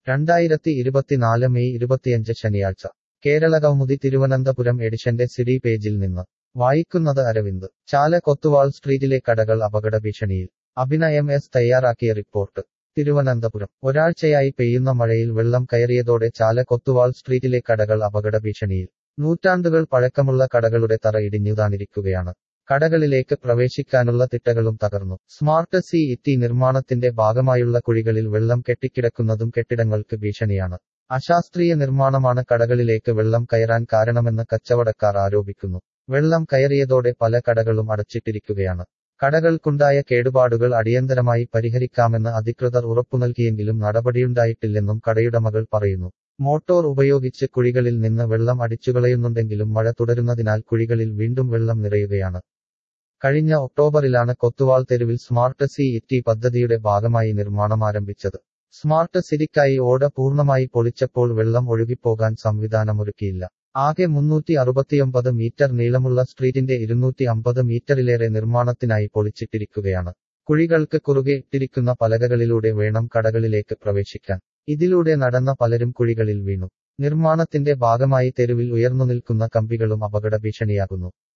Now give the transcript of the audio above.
രണ്ടായിരത്തി ഇരുപത്തിനാല് മെയ് ഇരുപത്തിയഞ്ച് ശനിയാഴ്ച കേരള കൗമുദി തിരുവനന്തപുരം എഡിഷന്റെ സിഡി പേജിൽ നിന്ന് വായിക്കുന്നത് അരവിന്ദ് ചാല കൊത്തുവാൾ സ്ട്രീറ്റിലെ കടകൾ അപകട ഭീഷണിയിൽ അഭിനയം എസ് തയ്യാറാക്കിയ റിപ്പോർട്ട് തിരുവനന്തപുരം ഒരാഴ്ചയായി പെയ്യുന്ന മഴയിൽ വെള്ളം കയറിയതോടെ ചാല കൊത്തുവാൾ സ്ട്രീറ്റിലെ കടകൾ അപകട ഭീഷണിയിൽ നൂറ്റാണ്ടുകൾ പഴക്കമുള്ള കടകളുടെ തറ ഇടിഞ്ഞുതാണിരിക്കുകയാണ് കടകളിലേക്ക് പ്രവേശിക്കാനുള്ള തിട്ടകളും തകർന്നു സ്മാർട്ട് സി ഇറ്റി നിർമ്മാണത്തിന്റെ ഭാഗമായുള്ള കുഴികളിൽ വെള്ളം കെട്ടിക്കിടക്കുന്നതും കെട്ടിടങ്ങൾക്ക് ഭീഷണിയാണ് അശാസ്ത്രീയ നിർമ്മാണമാണ് കടകളിലേക്ക് വെള്ളം കയറാൻ കാരണമെന്ന് കച്ചവടക്കാർ ആരോപിക്കുന്നു വെള്ളം കയറിയതോടെ പല കടകളും അടച്ചിട്ടിരിക്കുകയാണ് കടകൾക്കുണ്ടായ കേടുപാടുകൾ അടിയന്തരമായി പരിഹരിക്കാമെന്ന് അധികൃതർ ഉറപ്പുനൽകിയെങ്കിലും നടപടിയുണ്ടായിട്ടില്ലെന്നും കടയുടമകൾ പറയുന്നു മോട്ടോർ ഉപയോഗിച്ച് കുഴികളിൽ നിന്ന് വെള്ളം അടിച്ചുകളയുന്നുണ്ടെങ്കിലും മഴ തുടരുന്നതിനാൽ കുഴികളിൽ വീണ്ടും വെള്ളം നിറയുകയാണ് കഴിഞ്ഞ ഒക്ടോബറിലാണ് കൊത്തുവാൾ തെരുവിൽ സ്മാർട്ട് സി ഇറ്റി പദ്ധതിയുടെ ഭാഗമായി നിർമ്മാണം ആരംഭിച്ചത് സ്മാർട്ട് സിറ്റിക്കായി ഓട പൂർണ്ണമായി പൊളിച്ചപ്പോൾ വെള്ളം ഒഴുകിപ്പോകാൻ സംവിധാനമൊരുക്കിയില്ല ആകെ മുന്നൂറ്റി അറുപത്തിയൊമ്പത് മീറ്റർ നീളമുള്ള സ്ട്രീറ്റിന്റെ ഇരുന്നൂറ്റി അമ്പത് മീറ്ററിലേറെ നിർമ്മാണത്തിനായി പൊളിച്ചിട്ടിരിക്കുകയാണ് കുഴികൾക്ക് കുറുകെ ഇട്ടിരിക്കുന്ന പലകകളിലൂടെ വേണം കടകളിലേക്ക് പ്രവേശിക്കാൻ ഇതിലൂടെ നടന്ന പലരും കുഴികളിൽ വീണു നിർമ്മാണത്തിന്റെ ഭാഗമായി തെരുവിൽ ഉയർന്നു നിൽക്കുന്ന കമ്പികളും അപകട ഭീഷണിയാകുന്നു